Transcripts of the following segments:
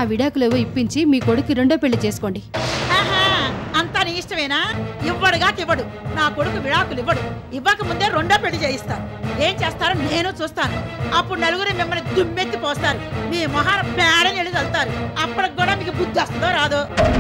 విడాకులేవో ఇప్పించి మీ కొడుకు రెండో పెళ్లి చేసుకోండి ఆహా, అంతా నీ ఇష్టమేనా ఇవ్వడుగా ఇవ్వడు నా కొడుకు విడాకులు ఇవ్వడు ఇవ్వక ముందే రెండో పెళ్లి చేయిస్తాను ఏం చేస్తారో నేను చూస్తాను అప్పుడు నలుగురు మిమ్మల్ని దుమ్మెత్తి పోస్తారు మీ మొహాన పేడని వెళ్ళి చల్లుతారు అప్పటికి కూడా మీకు బుద్ధి వస్తుందో రాదో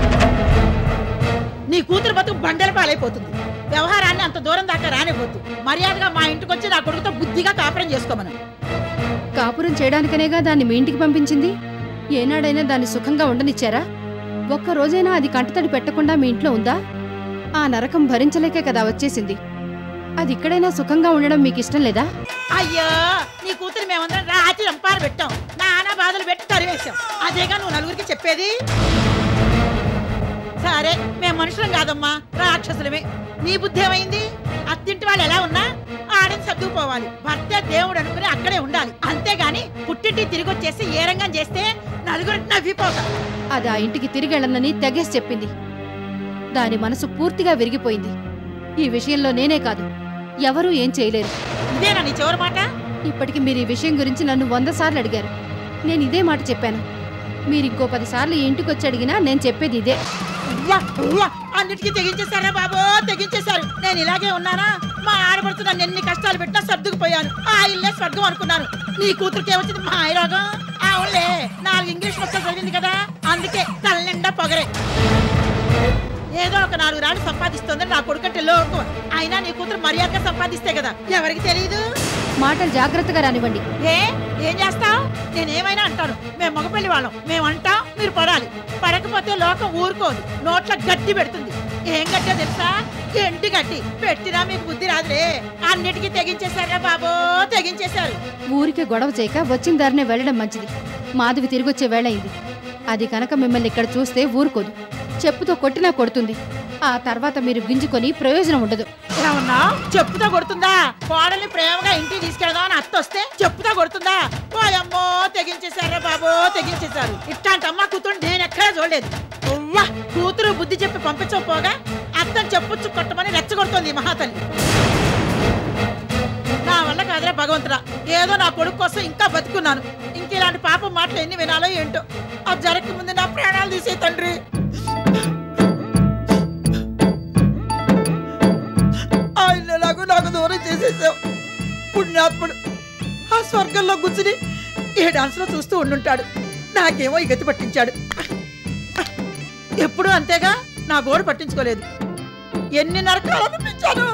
నీ కూతురు బతుకు బండల పాలైపోతుంది వ్యవహారాన్ని అంత దూరం దాకా రానివ్వద్దు మర్యాదగా మా ఇంటికి వచ్చి నా కొడుకుతో బుద్ధిగా కాపురం చేసుకోమను కాపురం చేయడానికనేగా దాన్ని మీ ఇంటికి పంపించింది ఏనాడైనా దాన్ని సుఖంగా ఉండనిచ్చారా ఒక్క రోజైనా అది కంటతడి పెట్టకుండా మీ ఇంట్లో ఉందా ఆ నరకం భరించలేకే కదా వచ్చేసింది అది ఇక్కడైనా సుఖంగా ఉండడం మీకు ఇష్టం లేదా అయ్యో నీ కూతురు మేమందరం రాత్రి రంపాలు పెట్టాం నానా బాధలు పెట్టి తరివేశాం అదేగా నువ్వు నలుగురికి చెప్పేది సరే మేము మనుషులం కాదమ్మా రాక్షసులమే నీ బుద్ధి ఏమైంది అత్తింటి వాళ్ళు ఎలా ఉన్నా ఆడని సర్దుకుపోవాలి భర్త దేవుడు అనుకుని అక్కడే ఉండాలి అంతేగాని పుట్టింటి తిరిగి వచ్చేసి ఏ రంగం చేస్తే నలుగురు నవ్విపోతారు అది ఆ ఇంటికి తిరిగి వెళ్ళనని తెగేసి చెప్పింది దాని మనసు పూర్తిగా విరిగిపోయింది ఈ విషయంలో నేనే కాదు ఎవరూ ఏం చేయలేరు ఇదేనా నీ చివరి మాట ఇప్పటికి మీరు ఈ విషయం గురించి నన్ను వంద సార్లు అడిగారు నేను ఇదే మాట చెప్పాను మీరు ఇంకో పది సార్లు ఈ ఇంటికి వచ్చి అడిగినా నేను చెప్పేది ఇదే ఉవ్వా, ఉవ్వా, అన్నిటికీ తెగించేశారా బాబో తెగించేశారు నేను ఇలాగే ఉన్నానా మా ఆడపడుతు నన్ను ఎన్ని కష్టాలు పెట్టినా సర్దుకుపోయాను ఆ ఇల్లే స్వర్గం అనుకున్నాను నీ కూతురికి ఏమొచ్చింది మా రోగం అవునులే నాలుగు ఇంగ్లీష్ మొక్కలు చదివింది కదా అందుకే తల నిండా పొగరే ఏదో ఒక నాలుగు రాళ్ళు సంపాదిస్తుందని నా కొడుకంటే లోకు అయినా నీ కూతురు మర్యాదగా సంపాదిస్తే కదా ఎవరికి తెలియదు మాటలు జాగ్రత్తగా రానివ్వండి ఏ ఏం చేస్తావు నేనేమైనా అంటాను మేము మగపల్లి వాళ్ళం మేము అంటాం మీరు పడాలి పడకపోతే లోకం ఊరుకోదు నోట్ల గట్టి పెడుతుంది ఏం గట్టో తెలుసా ఎండి గట్టి పెట్టినా మీకు బుద్ధి రాదులే అన్నిటికీ తెగించేశారా బాబో తెగించేశారు ఊరికే గొడవ చేయక వచ్చిన దారినే వెళ్ళడం మంచిది మాధవి తిరిగొచ్చే వేళ అయింది అది కనుక మిమ్మల్ని ఇక్కడ చూస్తే ఊరుకోదు చెప్పుతో కొట్టినా కొడుతుంది ఆ తర్వాత మీరు గింజుకొని ప్రయోజనం ఉండదు ఏమన్నా చెప్పుతో కొడుతుందా కోడల్ని ప్రేమగా ఇంటికి తీసుకెళ్దాం అని అత్త వస్తే చెప్పుతో కొడుతుందా ఓయమ్మో తెగించేశారా బాబో తెగించేశారు ఇట్లాంటి అమ్మ కూతురు నేను ఎక్కడా చూడలేదు ఉవ్వా, కూతురు బుద్ధి చెప్పి పంపించకపోగా అత్తని చెప్పుచ్చు కొట్టమని రెచ్చగొడుతోంది ఈ మహాతల్లి నా వల్ల కాదురా భగవంతుడా ఏదో నా కొడుకు కోసం ఇంకా బతుకున్నాను ఇంక ఇలాంటి పాపం మాటలు ఎన్ని వినాలో ఏంటో అది జరగక ముందు నా ప్రాణాలు తీసే తండ్రి ఆయన నాకు నాకు దూరం చేసేసావు పుణ్యాత్ముడు ఆ స్వర్గంలో కూర్చుని ఏ డాన్స్ లో చూస్తూ ఉండుంటాడు నాకేమో ఈ గతి పట్టించాడు ఎప్పుడు అంతేగా నా గోడు పట్టించుకోలేదు ఎన్ని నరకాలు అనిపించాను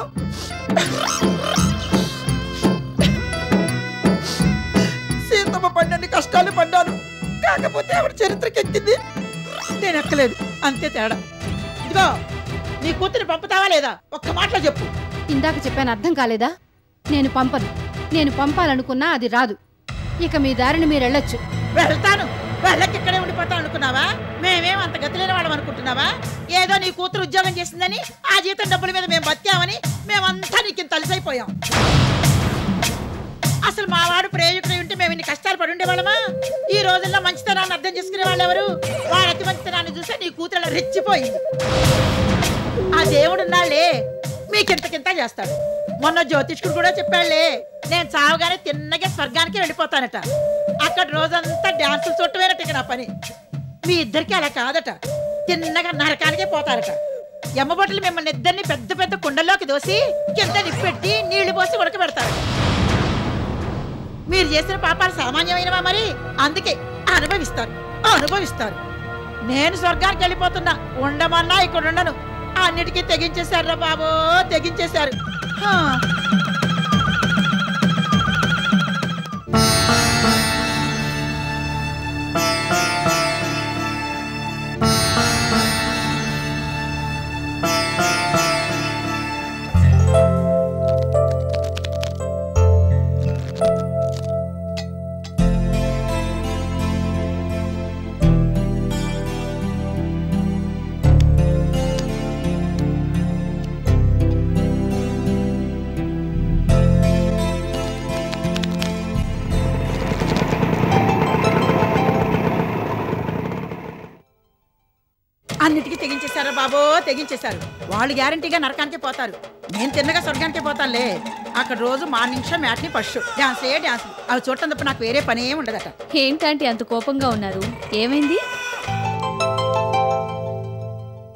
సీతమ్మ పడ్డన్ని కష్టాలు పడ్డాను కాకపోతే ఆవిడ చరిత్రకి ఎక్కింది నేను ఎక్కలేదు అంతే తేడా ఇదిగో నీ కూతురు పంపుతావా లేదా ఒక్క మాటలో చెప్పు ఇందాక చెప్పాను అర్థం కాలేదా నేను పంపను నేను పంపాలనుకున్నా అది రాదు ఇక మీ దారిని మీరు వెళ్ళొచ్చు వెళ్తాను వెళ్ళకి ఇక్కడే ఉండిపోతాను అనుకున్నావా మేమేం అంత గతిలేని వాళ్ళం అనుకుంటున్నావా ఏదో నీ కూతురు ఉద్యోగం చేసిందని ఆ జీతం డబ్బుల మీద మేము బతికామని మేమంతా నీకు తలసైపోయాం అసలు మా వాడు ప్రయోజకుడు ఉంటే మేము ఇన్ని కష్టాలు పడి ఉండేవాళ్ళమా ఈ రోజుల్లో మంచితనాన్ని అర్థం చేసుకునే వాళ్ళు ఎవరు వాడి అతి మంచితనాన్ని చూస్తే నీ కూతురు అలా రెచ్చిపోయింది ఆ దేవుడు ఉన్నాళ్లే మీకింతకింత చేస్తాడు మొన్న జ్యోతిష్కుడు కూడా చెప్పాడులే నేను చావగానే తిన్నగా స్వర్గానికి వెళ్ళిపోతానట అక్కడ రోజంతా డాన్సులు చుట్టమేనట ఇక నా పని మీ ఇద్దరికి అలా కాదట తిన్నగా నరకానికే పోతారట ఎమ్మబొట్టలు మిమ్మల్ని ఇద్దరిని పెద్ద పెద్ద కుండల్లోకి దోసి కింద నిప్పెట్టి నీళ్లు పోసి ఉడకబెడతారు మీరు చేసిన పాపాలు సామాన్యమైనవా మరి అందుకే అనుభవిస్తారు అనుభవిస్తారు నేను స్వర్గానికి వెళ్ళిపోతున్నా ఉండమన్నా ఇక్కడ ఉండను అన్నిటికీ తెగించేశారు బాబో తెగించేశారు హా. అన్నిటికీ తెగించేశారు బాబో తెగించేశారు వాళ్ళు గ్యారంటీగా నరకానికి పోతారు నేను తిన్నగా స్వర్గానికి పోతానులే అక్కడ రోజు morning show matinee first dance ఏ డాన్స్ అవి చూడటం తప్ప నాకు వేరే పని ఏమి ఉండదట ఏంటంటే అంత కోపంగా ఉన్నారు ఏమైంది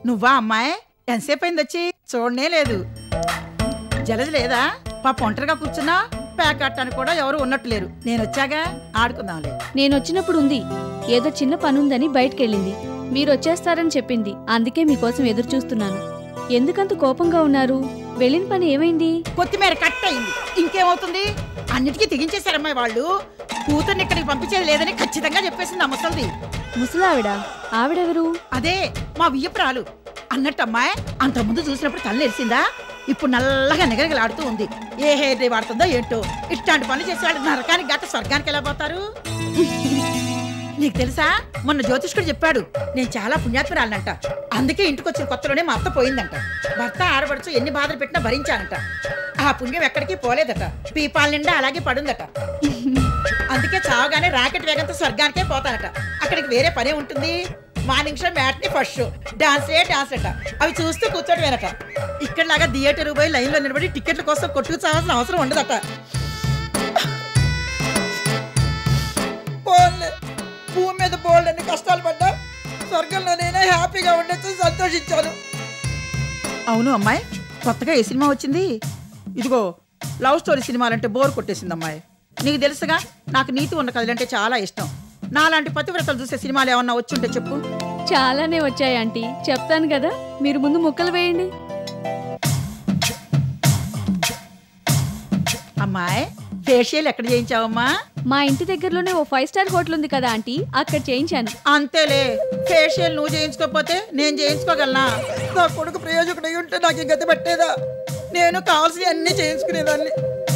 నువ్వా అమ్మాయి ఎంతసేపు అయింది వచ్చి చూడనే లేదు జలది లేదా పాప ఒంటరిగా కూర్చున్నా ప్యాక్ కట్టడానికి కూడా ఎవరు ఉన్నట్టు లేరు నేను వచ్చాగా ఆడుకుందాంలే నేను వచ్చినప్పుడు ఉంది ఏదో చిన్న పనుందని బయటకెళ్ళింది మీరు వచ్చేస్తారని చెప్పింది అందుకే మీకోసం ఎదురు చూస్తున్నాను ఎందుకంత కోపంగా ఉన్నారు వెళ్ళిన పని ఏమైంది కొత్తిమీర కట్ అయింది ఇంకేమవుతుంది అన్నిటికీ తెగించేశారమ్మాయి వాళ్ళు కూతుర్ని ఇక్కడికి పంపించేది లేదని ఖచ్చితంగా చెప్పేసింది ఆ ముసలిది ముసలావిడ ఆవిడెవరు అదే మా వియ్యపురాలు అన్నట్టు అమ్మాయి అంతకుముందు చూసినప్పుడు తల్లి ఎరిసిందా ఇప్పుడు నల్లగా నిగరగలాడుతూ ఉంది ఏ హెయిర్ డే వాడుతుందో ఏంటో ఇట్లాంటి పనులు చేసేవాళ్ళు నరకానికి గట్ట స్వర్గానికి ఎలా పోతారు నీకు తెలుసా మొన్న జ్యోతిష్కుడు చెప్పాడు నేను చాలా పుణ్యాత్మరాలనంట అందుకే ఇంటికి వచ్చిన కొత్తలోనే మా అత్త పోయిందంట భర్త ఆడబడుచు ఎన్ని బాధలు పెట్టినా భరించానంట ఆ పుణ్యం ఎక్కడికి పోలేదట పీపాల నిండా అలాగే పడుందట అందుకే చావగానే రాకెట్ వేగంతో స్వర్గానికే పోతానట అక్కడికి వేరే పనే ఉంటుంది మా నిమిషం మ్యాట్ని ఫస్ట్ షో డాన్స్ ఏ డాన్స్ అట అవి చూస్తూ కూర్చోటమేనట ఇక్కడలాగా థియేటర్ పోయి లైన్లో నిలబడి టికెట్ల కోసం కొట్టుకు చావాల్సిన అవసరం ఉండదట పోన్లే భూమి మీద బోల్డ్ అన్ని కష్టాలు పడ్డా స్వర్గంలో నేనే హ్యాపీగా ఉండొచ్చు సంతోషించాను అవును అమ్మాయి కొత్తగా ఏ సినిమా వచ్చింది ఇదిగో లవ్ స్టోరీ సినిమాలంటే బోర్ కొట్టేసింది అమ్మాయి నీకు తెలుసుగా నాకు నీతి ఉన్న కథలంటే చాలా ఇష్టం నాలాంటి పతివ్రతలు చూసే సినిమాలు ఏమన్నా వచ్చుంటే చెప్పు చాలానే వచ్చాయి ఆంటీ చెప్తాను కదా మీరు ముందు ముక్కలు వేయండి అమ్మాయి ఫేషియల్ ఎక్కడ చేయించావమ్మా మా ఇంటి దగ్గరలోనే ఓ ఫైవ్ స్టార్ హోటల్ ఉంది కదా ఆంటీ అక్కడ చేయించాను అంతేలే ఫేషియల్ నువ్వు చేయించుకోకపోతే నేను చేయించుకోగలనా నా కొడుకు ప్రయోజకుడు అయి ఉంటే నాకు ఈ గతి పట్టేదా నేను కావాల్సినవి అన్నీ చేయించుకునేదాన్ని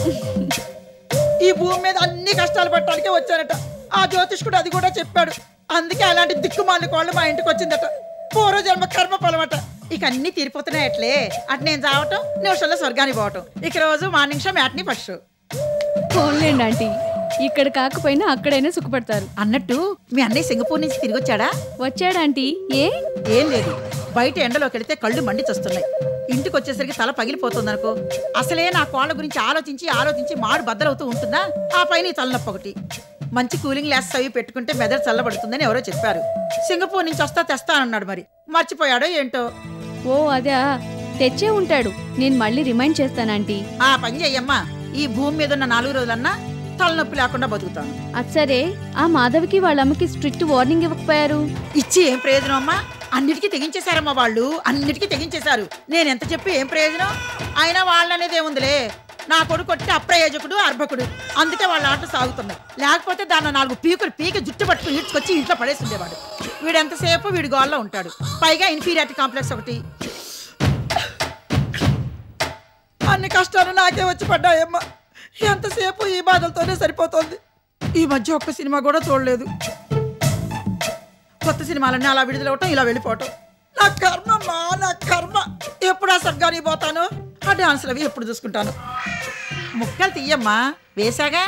ఈ భూమి మీద అన్ని కష్టాలు పట్టడానికే వచ్చానట ఆ జ్యోతిష్కుడు అది కూడా చెప్పాడు అందుకే అలాంటి దిక్కుమాలి కోళ్ళు మా ఇంటికి వచ్చిందట పూర్వజన్మ కర్మ పొలమట ఇక అన్ని తీరిపోతున్నాయి అట్లే అటు నేను చావటం నిమిషంలో స్వర్గానికి పోవటం ఇక రోజు మా నిమిషం మ్యాట్ని ఫస్ట్ ఫోన్లేండి ఆంటీ ఇక్కడ కాకపోయినా అక్కడైనా సుఖపడతారు అన్నట్టు మీ అన్నయ్య సింగపూర్ నుంచి తిరిగి వచ్చాడా వచ్చాడా ఆంటీ ఏ ఏం లేదు బయట ఎండలోకి వెళితే కళ్ళు మండి చస్తున్నాయి ఇంటికి వచ్చేసరికి తల పగిలిపోతుంది అనుకో అసలే నా కోళ్ళ గురించి ఆలోచించి ఆలోచించి మాడు బద్దలవుతూ ఉంటుందా ఆ పైన ఈ తలనొప్పి ఒకటి మంచి కూలింగ్ గ్లాస్ అవి పెట్టుకుంటే మెదడు చల్లబడుతుందని ఎవరో చెప్పారు సింగపూర్ నుంచి వస్తా తెస్తానన్నాడు మరి మర్చిపోయాడో ఏంటో ఓ అదా తెచ్చే ఉంటాడు నేను మళ్ళీ రిమైండ్ చేస్తాను ఆంటీ ఆ పని చెయ్యమ్మా ఈ భూమి మీద ఉన్న నాలుగు రోజులన్నా తలనొప్పి లేకుండా బతుకుతాను అది సరే ఆ మాధవికి వాళ్ళ అమ్మకి స్ట్రిక్ట్ వార్నింగ్ ఇవ్వకపోయారు ఇచ్చి ఏం ప్రయోజనం అమ్మా అన్నిటికీ తెగించేశారమ్మా వాళ్ళు అన్నిటికీ తెగించేశారు నేను ఎంత చెప్పి ఏం ప్రయోజనం అయినా వాళ్ళనేది ఏముందిలే నా కొడుకు కొట్టి అప్రయోజకుడు అర్భకుడు అందుకే వాళ్ళ ఆటలు సాగుతున్నాయి లేకపోతే దాన్ని నాలుగు పీకులు పీకి జుట్టు పట్టుకుని ఈడ్చుకొచ్చి ఇంట్లో పడేసి ఉండేవాడు వీడు ఎంతసేపు వీడి గోల్లో ఉంటాడు పైగా ఇన్ఫీరియారిటీ కాంప్లెక్స్ ఒకటి అన్ని కష్టాలు నాకే వచ్చి పడ్డాయమ్మా ఎంతసేపు ఈ బాధలతోనే సరిపోతుంది ఈ మధ్య ఒక్క సినిమా కూడా చూడలేదు కొత్త సినిమాలన్నీ అలా విడుదలవటం ఇలా వెళ్ళిపోవటం నా కర్మ మా నా కర్మ ఎప్పుడు ఆ స్వర్గానికి పోతాను ఆ డాన్సులు అవి ఎప్పుడు చూసుకుంటాను ముక్కలు తీయమ్మా వేసాగా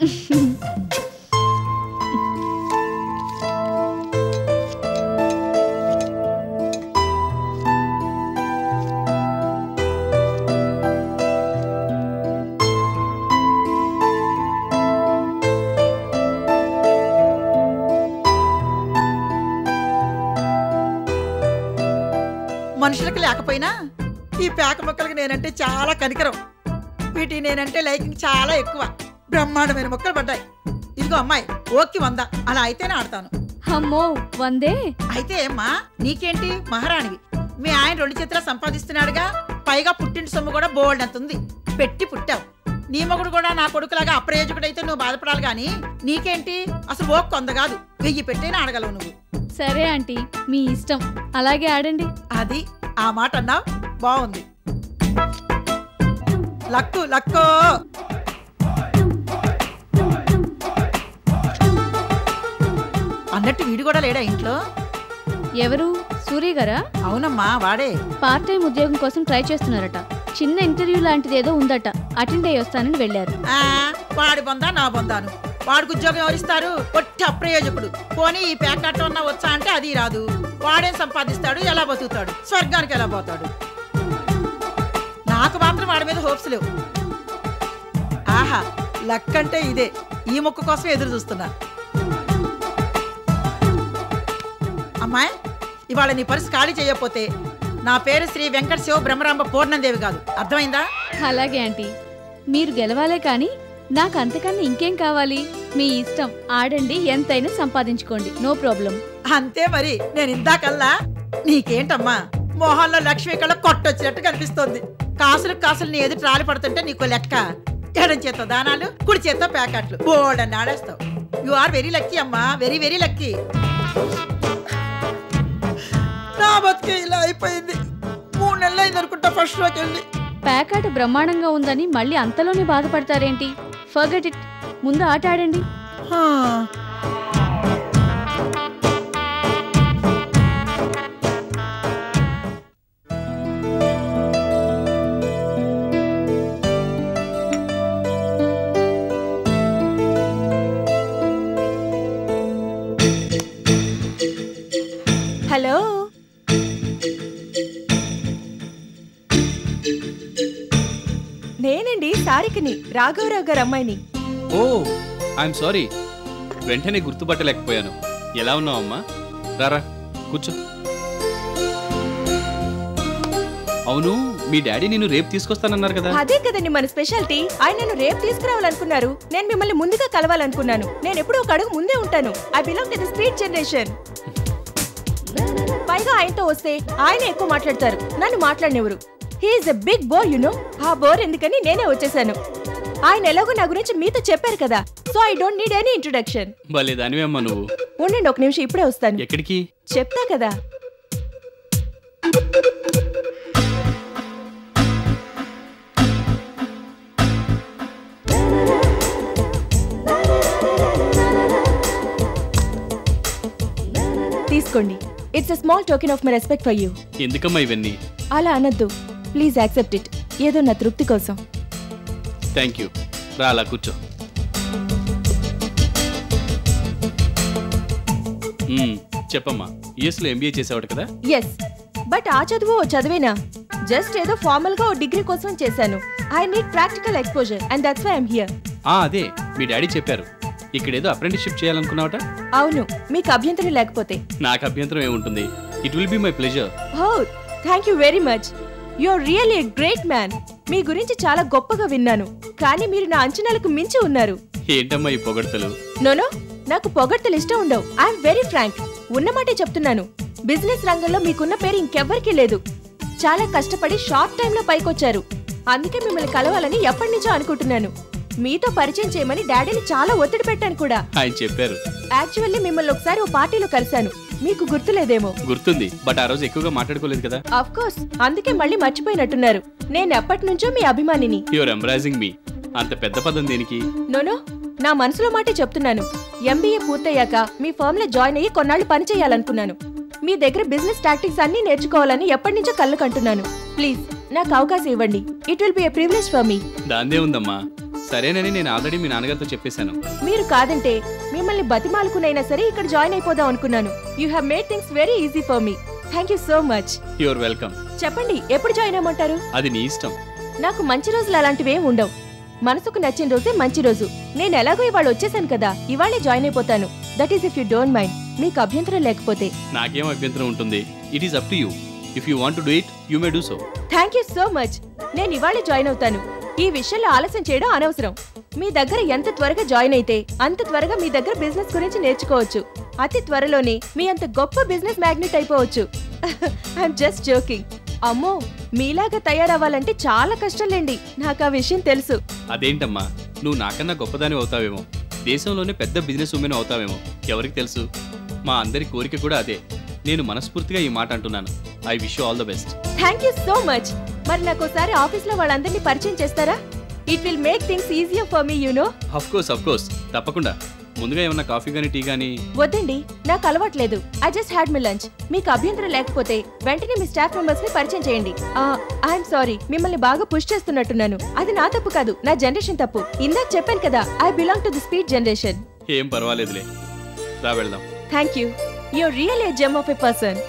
మనుషులకు లేకపోయినా ఈ పేక మొక్కలకి నేనంటే చాలా కనికరం వీటి నేనంటే లైకింగ్ చాలా ఎక్కువ బ్రహ్మాండమైన మొక్కలు పడ్డాయి ఇదిగో అమ్మాయి ఓకే వంద అలా అయితేనే ఆడతాను అమ్మో వందే అయితే ఏమ్మా నీకేంటి మహారాణివి మీ ఆయన రెండు చేతులా సంపాదిస్తున్నాడుగా పైగా పుట్టింటి సొమ్ము కూడా బోల్డ్ అంత ఉంది పెట్టి పుట్టావు నీ మొగుడు కూడా నా కొడుకులాగా అప్రయోజకుడైతే నువ్వు బాధపడాలి కానీ నీకేంటి అసలు ఓ కొంద కాదు వెయ్యి పెట్టేనే ఆడగలవు నువ్వు సరే ఆంటీ మీ ఇష్టం అలాగే ఆడండి అది ఆ మాట అన్నావు బాగుంది లక్కు లక్కో అన్నట్టు వీడు కూడా లేడా ఇంట్లో ఎవరు సూర్య గారా అవునమ్మా వాడే పార్ట్ టైం ఉద్యోగం కోసం ట్రై చేస్తున్నారట చిన్న ఇంటర్వ్యూ లాంటిది ఏదో ఉందట అటెండ్ అయ్యి వస్తానని వెళ్ళారు ఆ వాడి బొందా నా బొందాను వాడికి ఉద్యోగం ఎవరిస్తారు ఒట్టి అప్రయోజకుడు పోనీ ఈ ప్యాకెట్ ఉన్నా వచ్చా అంటే అది రాదు వాడేం సంపాదిస్తాడు ఎలా బతుకుతాడు స్వర్గానికి ఎలా పోతాడు నాకు మాత్రం వాడి మీద హోప్స్ లేవు ఆహా లక్ అంటే ఇదే ఈ మొక్క కోసం ఎదురు చూస్తున్నా అమ్మాయి ఇవాళ నీ పరిస్థితి ఖాళీ చేయకపోతే నా పేరు శ్రీ వెంకట శివ బ్రహ్మరాంబ పూర్ణందేవి కాదు అర్థమైందా అలాగే ఆంటీ మీరు గెలవాలే కానీ నాకు అంతకన్నా ఇంకేం కావాలి మీ ఇష్టం ఆడండి ఎంతైనా సంపాదించుకోండి నో ప్రాబ్లం అంతే మరి నేను ఇందాకల్లా నీకేంటమ్మా మొహాల్లో లక్ష్మి కళ్ళ కొట్టొచ్చినట్టు కనిపిస్తోంది కాసులు కాసులు నీ ఎదురు రాలి పడుతుంటే నీకు లెక్క ఎడం చేత్తో దానాలు కుడి చేత్తో ప్యాకెట్లు బోల్డన్ని ఆడేస్తావు యు ఆర్ వెరీ లక్కీ అమ్మా వెరీ వెరీ లక్కీ నా బతుకే ఇలా అయిపోయింది మూడు నెలలు అయింది అనుకుంటా ఫస్ట్ షోకి వెళ్ళి ప్యాకాట బ్రహ్మాండంగా ఉందని మళ్ళీ అంతలోనే బాధపడతారేంటి ఫర్గెట్ ఇట్ ముందు ఆట ఆడండి హా. హలో నేనండి సారికని రాఘవరావు గారు అమ్మాయిని ఓ ఐఎమ్ సారీ వెంటనే గుర్తుపట్టలేకపోయాను ఎలా ఉన్నావు అమ్మా రారా కూర్చో అవును మీ డాడీ నేను రేపు తీసుకొస్తానన్నారు కదా అదే కదండి మన స్పెషాలిటీ ఆయన నన్ను రేపు తీసుకురావాలనుకున్నారు నేను మిమ్మల్ని ముందుగా కలవాలనుకున్నాను నేను ఎప్పుడూ ఒక అడుగు ముందే ఉంటాను I belong to the speed generation పైగా ఆయనతో వస్తే ఆయన ఎక్కువ మాట్లాడతారు నన్ను మాట్లాడినెవరు he's a big bore you know ah bore ఎందుకని నేనే వచ్చేసాను ఆయన ఎలాగో నా గురించి మీతో చెప్పారు కదా so I don't need any introduction భలే దానివే అమ్మా నువ్వు ఉండండి ఒక నిమిషం ఇప్పుడే వస్తాను ఎక్కడికి చెప్తా కదా తీసుకోండి it's a small token of my respect for you ఎందుకమ్మా ఇవన్నీ అలా అనొద్దు ప్లీజ్ యాక్సెప్ట్ ఇట్ ఏదో నా తృప్తి కోసం థ్యాంక్ యూ రా అలా కూర్చో మ్మ్, చెప్పమ్మా యుఎస్లో ఎంబీఏ చేసేవాడు కదా ఎస్ బట్ ఆ చదువు ఓ చదివేనా జస్ట్ ఏదో ఫార్మల్ గా ఓ డిగ్రీ కోసం చేశాను I need practical exposure and that's why I'm here ఆ అదే మీ డాడీ చెప్పారు ఇక్కడేదో అప్రెంటిస్షిప్ చేయాలనుకున్నావట అవును మీకు అభ్యంతరం లేకపోతే నాకు అభ్యంతరం ఏముంటుంది it will be my pleasure oh thank you very much you're really a great man మీ గురించి చాలా గొప్పగా విన్నాను కానీ మీరు నా అంచనాలకు మించి ఉన్నారు ఏంటమ్మా ఈ పొగడ్తలు నోనో నాకు పొగడ్తలు ఇష్టం ఉండవు ఐఎమ్ వెరీ ఫ్రాంక్ ఉన్నమాటే చెప్తున్నాను బిజినెస్ రంగంలో మీకున్న పేరు ఇంకెవ్వరికీ లేదు చాలా కష్టపడి షార్ట్ టైంలో పైకొచ్చారు అందుకే మిమ్మల్ని కలవాలని ఎప్పటి నుంచో అనుకుంటున్నాను మీతో పరిచయం చేయమని డాడీని చాలా ఒత్తిడి పెట్టాను కూడా ఆయన చెప్పారు యాక్చువల్లీ మిమ్మల్ని ఒకసారి ఓ పార్టీలో కలిశాను మీకు గుర్తులేదేమో గుర్తుంది బట్ ఆ రోజు ఎక్కువగా మాట్లాడుకోలేదు కదా అఫ్ కోర్స్ అందుకే మళ్ళీ మర్చిపోయినట్టున్నారు నేను ఎప్పటి నుంచో మీ అభిమానిని యువర్ ఎంబ్రాజింగ్ మీ అంత పెద్ద పదం దేనికి నోనో నా మనసులో మాటే చెప్తున్నాను ఎంబీఏ పూర్తయ్యాక మీ ఫర్మ్ లో జాయిన్ అయ్యి కొన్నాళ్ళు పని చేయాలనుకున్నాను మీ దగ్గర బిజినెస్ టాక్టిక్స్ అన్ని నేర్చుకోవాలని ఎప్పటి నుంచో కళ్ళు కంటున్నాను ప్లీజ్ నాకు అవకాశం ఇవ్వండి it will be a privilege for me దాందే ఉందమ్మా సరేనని నేను ఆల్రెడీ మీ నాన్నగారితో చెప్పేశాను మీరు కాదంటే మిమ్మల్ని బతిమాలుకునైనా సరే ఇక్కడ జాయిన్ అయిపోదాం అనుకున్నాను you have made things very easy for me thank you so much you're welcome చెప్పండి ఎప్పుడు జాయిన్ అవ్వమంటారు అది నీ ఇష్టం నాకు మంచి రోజులు అలాంటివి ఏం ఉండవు మనసుకు నచ్చిన రోజే మంచి రోజు నేను ఎలాగో ఇవాళ వచ్చేసాను కదా ఇవాళే జాయిన్ అయిపోతాను that is if you don't mind మీకు అభ్యంతరం లేకపోతే నాకేం అభ్యంతరం ఉంటుంది it is up to you if you want do it you may do so thank you so much నేను ఇవాళే జాయిన్ అవుతాను ఈ విషయంలో ఆలస్యం చేయడం అనవసరం మీ దగ్గర ఎంత త్వరగా జాయిన్ అయితే అంత త్వరగా మీ దగ్గర బిజినెస్ గురించి నేర్చుకోవచ్చు అతి త్వరలోనే మీ అంత గొప్ప బిజినెస్ మ్యాగ్నెట్ అయిపోవచ్చు ఐఎమ్ జస్ట్ జోకింగ్ అమ్మో మీలాగా తయారవ్వాలంటే చాలా కష్టంలేండి నాకు ఆ విషయం తెలుసు అదేంటమ్మా నువ్వు నాకన్నా గొప్పదాని అవుతావేమో దేశంలోనే పెద్ద బిజినెస్ ఉమెన్ అవుతావేమో ఎవరికి తెలుసు మా అందరి కోరిక కూడా అదే నేను మనస్ఫూర్తిగా ఈ మాట అంటున్నాను I wish all the best thank you so much మరి నాకు ఒకసారి ఆఫీస్ లో వాళ్ళందరినీ పరిచయం చేస్తారా it will make things easier for me you know of course of course తప్పకుండా ముందుగా ఏమన్నా కాఫీ కానీ టీ కానీ వద్దండి నాకు అలవాట్లేదు I just had my lunch మీకు అభ్యంతరం లేకపోతే వెంటనే మీ స్టాఫ్ మెంబర్స్ ని పరిచయం చేయండి ఐఎమ్ సారీ మిమ్మల్ని బాగా పుష్ చేస్తున్నట్టున్నాను అది నా తప్పు కాదు నా జనరేషన్ తప్పు ఇందాక చెప్పాను కదా I belong to the speed generation ఏం పర్వాలేదులే రా వెళ్దాం thank you you're real a gem of a person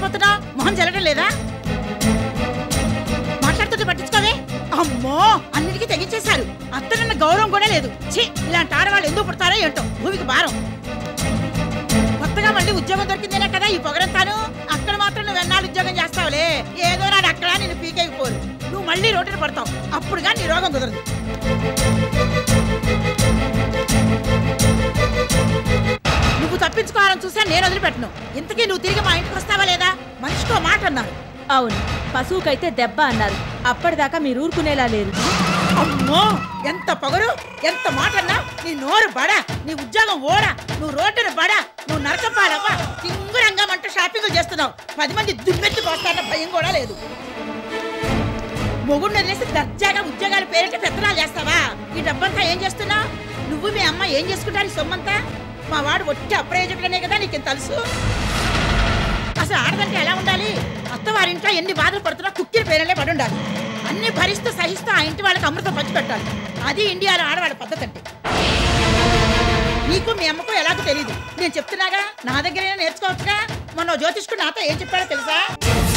మాట్లాడిపోతున్నావు మొహం జరగడం లేదా మాట్లాడుతుంటే పట్టించుకోవే అమ్మో అన్నిటికీ తెగించేశారు అత్తనన్న గౌరవం కూడా లేదు ఛీ ఇలాంటి ఆడవాళ్ళు ఎందుకు పుడతారో ఏంటో భూమికి భారం కొత్తగా మళ్ళీ ఉద్యోగం దొరికిందేనే కదా ఈ పొగరంతాను అక్కడ మాత్రం నువ్వు ఎన్నాళ్ళు ఉద్యోగం చేస్తావులే ఏదో నాడు అక్కడ నేను పీకేకపోరు నువ్వు మళ్ళీ రోడ్డున పడతావు అప్పుడుగా నీ రోగం కుదరదు నువ్వు తప్పించుకోవాలని చూసా నేను వదిలిపెట్టను ఇంతకీ నువ్వు తిరిగి మా ఇంటికి వస్తావా లేదా మనిషికో మాట అన్నారు అవును పశువుకైతే దెబ్బ అన్నారు అప్పటిదాకా మీరు ఊరుకునేలా లేరు అమ్మో ఎంత పొగరు ఎంత మాట అన్నా నీ నోరు బడా నీ ఉద్యోగం ఓడా నువ్వు రోడ్డును బడా నువ్వు నరకపాలవ్వా సింగురంగం అంటూ షాపింగ్ చేస్తున్నావు పది మంది దుమ్మెత్తుకు వస్తారన్న భయం కూడా లేదు మొగుడు వదిలేసి దర్జాగా ఉద్యోగాలు పేరిట పెత్తనాలు చేస్తావా ఈ డబ్బంతా ఏం చేస్తున్నావు నువ్వు మీ అమ్మ ఏం చేసుకుంటారు ఈ సొమ్మంతా మా వాడు ఒట్టి అప్రయోజకుడనే కదా నీకు తెలుసు అసలు ఆడదంటే ఎలా ఉండాలి అత్తవారింట్లో ఎన్ని బాధలు పడుతున్నా కుక్కిరి పేరలే పడి ఉండాలి అన్ని భరిస్తూ సహిస్తూ ఆ ఇంటి వాళ్ళకి అమృతం పంచిపెట్టాలి అది ఇండియాలో ఆడవాళ్ళ పద్ధతి అంటే నీకు మీ అమ్మకు ఎలాగో తెలియదు నేను చెప్తున్నాగా నా దగ్గరైనా నేర్చుకోవచ్చుగా మొన్న ఓ జ్యోతిష్కుడు నాతో ఏం చెప్పాడో తెలుసా